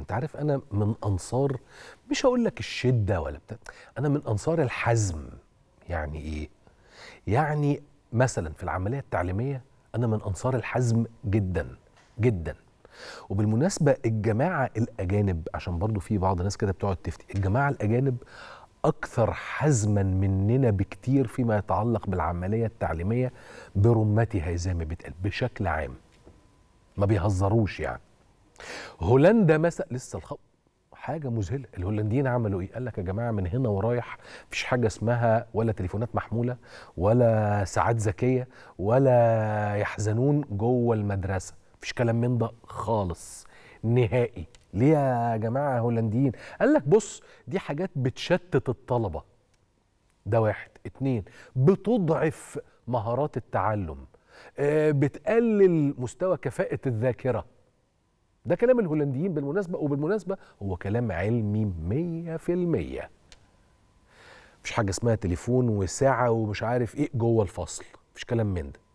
انت عارف انا من انصار مش هقول لك الشده ولا بتاع انا من انصار الحزم يعني ايه يعني مثلا في العمليه التعليميه انا من انصار الحزم جدا جدا وبالمناسبه الجماعه الاجانب عشان برضو في بعض الناس كده بتقعد تفتي الجماعه الاجانب اكثر حزما مننا بكتير فيما يتعلق بالعمليه التعليميه برمتها زي ما بيتقال بشكل عام ما بيهزروش يعني هولندا مثلا لسه الخط حاجه مذهله الهولنديين عملوا ايه قال لك يا جماعه من هنا ورايح مفيش حاجه اسمها ولا تليفونات محموله ولا ساعات ذكيه ولا يحزنون جوه المدرسه مفيش كلام من ده خالص نهائي ليه يا جماعه هولنديين قال لك بص دي حاجات بتشتت الطلبه ده واحد اتنين بتضعف مهارات التعلم آه، بتقلل مستوى كفاءه الذاكره ده كلام الهولنديين بالمناسبة وبالمناسبة هو كلام علمي مية في المية مش حاجة اسمها تليفون وساعة ومش عارف ايه جوه الفصل مفيش كلام من ده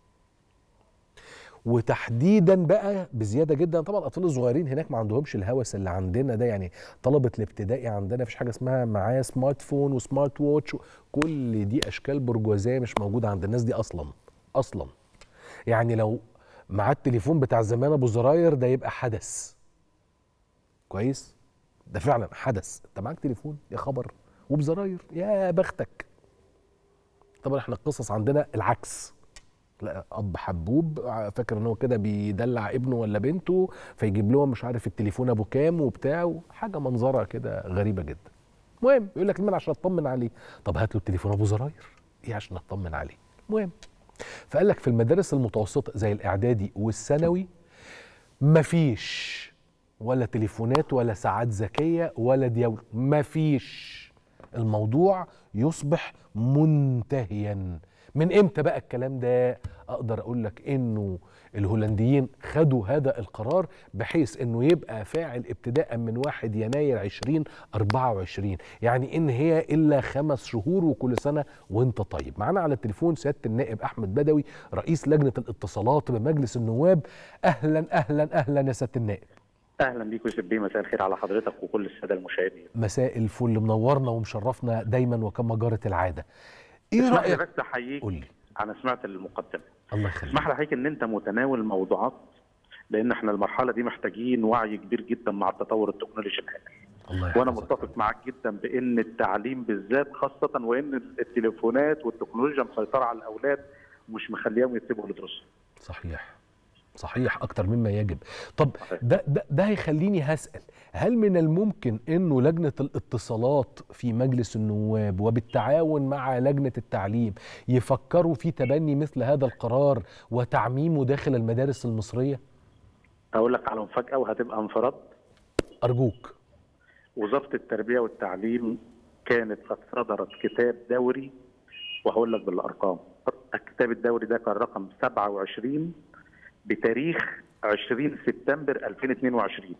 وتحديدا بقى بزياده جدا طبعا الاطفال الصغيرين هناك ما عندهمش الهوس اللي عندنا ده يعني طلبه الابتدائي عندنا مفيش حاجه اسمها معاه سمارت فون وسمارت ووتش كل دي اشكال برجوازيه مش موجوده عند الناس دي اصلا اصلا يعني لو معاه التليفون بتاع زمان ابو زراير ده يبقى حدث كويس ده فعلا حدث انت معاك تليفون يا خبر وبزراير يا بختك طبعا احنا القصص عندنا العكس لا اب حبوب فاكر ان هو كده بيدلع ابنه ولا بنته فيجيب لهم مش عارف التليفون ابو كام وبتاع حاجه منظره كده غريبه جدا المهم يقول لك مين عشان اطمن عليه طب هات له التليفون ابو زراير ايه عشان اطمن عليه المهم فقال لك في المدارس المتوسطه زي الاعدادي والثانوي مفيش ولا تليفونات ولا ساعات ذكيه ولا ديول مفيش الموضوع يصبح منتهيا من امتى بقى الكلام ده اقدر اقول لك انه الهولنديين خدوا هذا القرار بحيث انه يبقى فاعل ابتداء من 1 يناير 2024 يعني ان هي الا خمس شهور وكل سنه وانت طيب معانا على التليفون سياده النائب احمد بدوي رئيس لجنه الاتصالات بمجلس النواب اهلا اهلا اهلا يا سياده النائب اهلا بيك يوسف بيه مساء الخير على حضرتك وكل الساده المشاهدين مساء الفل منورنا ومشرفنا دايما وكما جرت العاده ايه رايك بس احييك قول لي انا سمعت المقدمه الله يخليك اسمح لي احييك ان انت متناول موضوعات لان احنا المرحله دي محتاجين وعي كبير جدا مع التطور التكنولوجي الحالي الله وانا متفق معاك جدا بان التعليم بالذات خاصه وان التليفونات والتكنولوجيا مسيطره على الاولاد ومش مخليهم يكتبوا لدروسهم صحيح صحيح اكتر مما يجب طب ده ده, ده هيخليني هسال هل من الممكن انه لجنه الاتصالات في مجلس النواب وبالتعاون مع لجنه التعليم يفكروا في تبني مثل هذا القرار وتعميمه داخل المدارس المصريه اقول لك على مفاجاه وهتبقى انفراد ارجوك وزاره التربيه والتعليم كانت قد صدرت كتاب دوري وهقول لك بالارقام الكتاب الدوري ده كان رقم 27 بتاريخ 20 سبتمبر 2022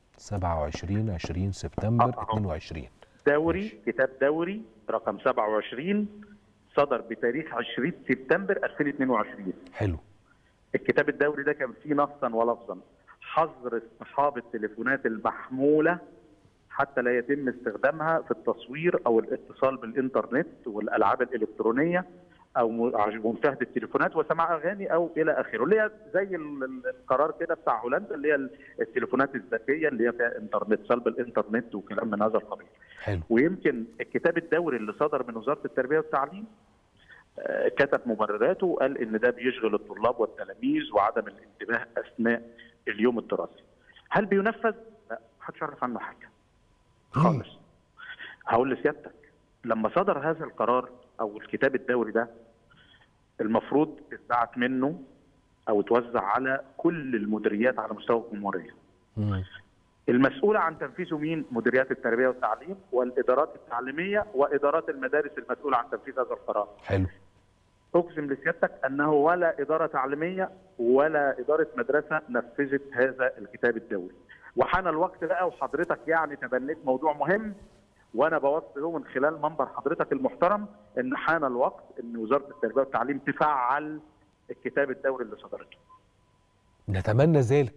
27 20 سبتمبر آه. 22 دوري ماشي. كتاب دوري رقم 27 صدر بتاريخ 20 سبتمبر 2022 حلو الكتاب الدوري ده كان فيه نصا ولفظا حظر اصطحاب التليفونات المحموله حتى لا يتم استخدامها في التصوير او الاتصال بالانترنت والالعاب الالكترونيه او م- مشاهده التليفونات وسماع اغاني او الى اخره اللي هي زي ال- ال- القرار كده بتاع هولندا اللي هي ال- التليفونات الذكيه اللي هي فيها انترنت سلب الانترنت وكلام من هذا القبيل حلو ويمكن الكتاب الدوري اللي صدر من وزاره التربيه والتعليم آه، كتب مبرراته وقال ان ده بيشغل الطلاب والتلاميذ وعدم الانتباه اثناء اليوم الدراسي. هل بينفذ؟ لا محدش يعرف عنه حاجه. خالص. هقول لسيادتك لما صدر هذا القرار او الكتاب الدوري ده المفروض اتبعت منه او اتوزع على كل المديريات على مستوى الجمهوريه. مم. المسؤولة عن تنفيذه مين؟ مديريات التربية والتعليم والإدارات التعليمية وإدارات المدارس المسؤولة عن تنفيذ هذا القرار. حلو أقسم لسيادتك أنه ولا إدارة تعليمية ولا إدارة مدرسة نفذت هذا الكتاب الدولي. وحان الوقت بقى وحضرتك يعني تبنيت موضوع مهم وانا بوصله من خلال منبر حضرتك المحترم ان حان الوقت ان وزاره التربيه والتعليم تفعل الكتاب الدوري اللي صدرته. نتمنى ذلك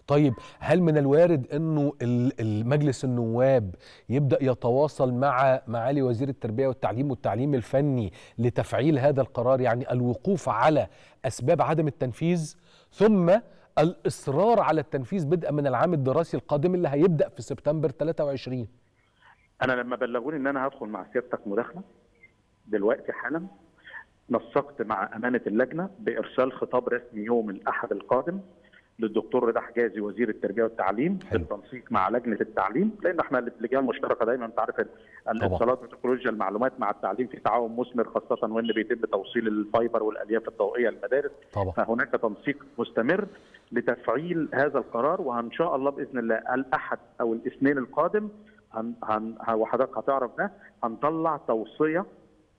طيب هل من الوارد انه ال- المجلس النواب يبدا يتواصل مع معالي وزير التربيه والتعليم والتعليم الفني لتفعيل هذا القرار يعني الوقوف على اسباب عدم التنفيذ ثم الاصرار على التنفيذ بدءا من العام الدراسي القادم اللي هيبدا في سبتمبر 23 انا لما بلغوني ان انا هدخل مع سيادتك مداخله دلوقتي حالا نسقت مع امانه اللجنه بارسال خطاب رسمي يوم الاحد القادم للدكتور رضا حجازي وزير التربيه والتعليم حلو. بالتنسيق مع لجنه التعليم لان احنا اللجان المشتركه دايما انت عارف الاتصالات وتكنولوجيا المعلومات مع التعليم في تعاون مثمر خاصه وان بيتم توصيل الفايبر والالياف الضوئيه للمدارس طبعا فهناك تنسيق مستمر لتفعيل هذا القرار وان شاء الله باذن الله الاحد او الاثنين القادم هن هن وحضرتك هتعرف ده هنطلع توصيه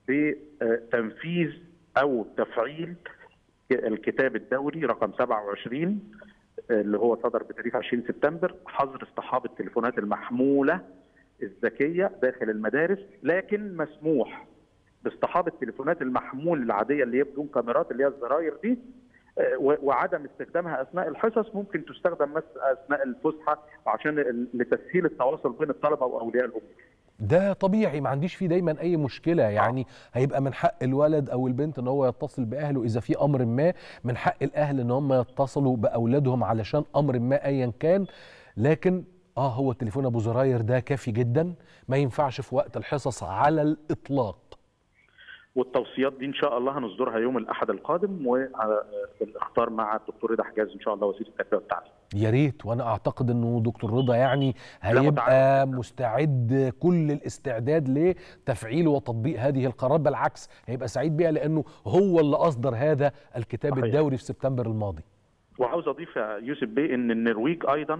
بتنفيذ او تفعيل الكتاب الدوري رقم 27 اللي هو صدر بتاريخ 20 سبتمبر حظر اصطحاب التليفونات المحموله الذكيه داخل المدارس لكن مسموح باصطحاب التليفونات المحمول العاديه اللي هي بدون كاميرات اللي هي الزراير دي آه، و- وعدم استخدامها اثناء الحصص ممكن تستخدم بس اثناء الفسحه عشان ال- لتسهيل التواصل بين الطلبه واولياء الامور. ده طبيعي ما عنديش فيه دايما اي مشكله يعني هيبقى من حق الولد او البنت ان هو يتصل باهله اذا في امر ما من حق الاهل ان هم يتصلوا باولادهم علشان امر ما ايا كان لكن اه هو التليفون ابو زراير ده كافي جدا ما ينفعش في وقت الحصص على الاطلاق والتوصيات دي ان شاء الله هنصدرها يوم الاحد القادم وبالاختار مع الدكتور رضا حجاز ان شاء الله وزير التربيه والتعليم. يا ريت وانا اعتقد انه دكتور رضا يعني لا، هيبقى متعاون. مستعد كل الاستعداد لتفعيل وتطبيق هذه القرارات بالعكس هيبقى سعيد بيها لانه هو اللي اصدر هذا الكتاب صحيح. الدوري في سبتمبر الماضي وعاوز اضيف يا يوسف بيه ان النرويج ايضا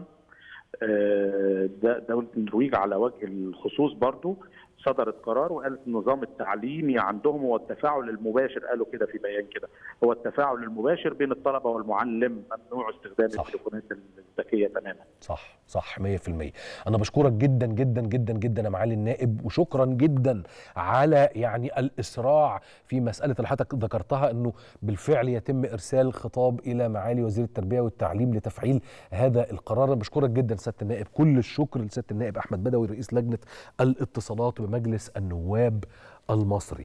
آه، ده دوله النرويج على وجه الخصوص برضو صدرت قرار وقالت النظام التعليمي عندهم هو التفاعل المباشر قالوا كده في بيان كده هو التفاعل المباشر بين الطلبه والمعلم ممنوع استخدام صح. التليفونات الذكيه تماما صح صح 100% انا بشكرك جدا جدا جدا جدا يا معالي النائب وشكرا جدا على يعني الاسراع في مساله اللي حضرتك ذكرتها انه بالفعل يتم ارسال خطاب الى معالي وزير التربيه والتعليم لتفعيل هذا القرار أنا بشكرك جدا سياده النائب كل الشكر لسياده النائب احمد بدوي رئيس لجنه الاتصالات بمجلس النواب المصري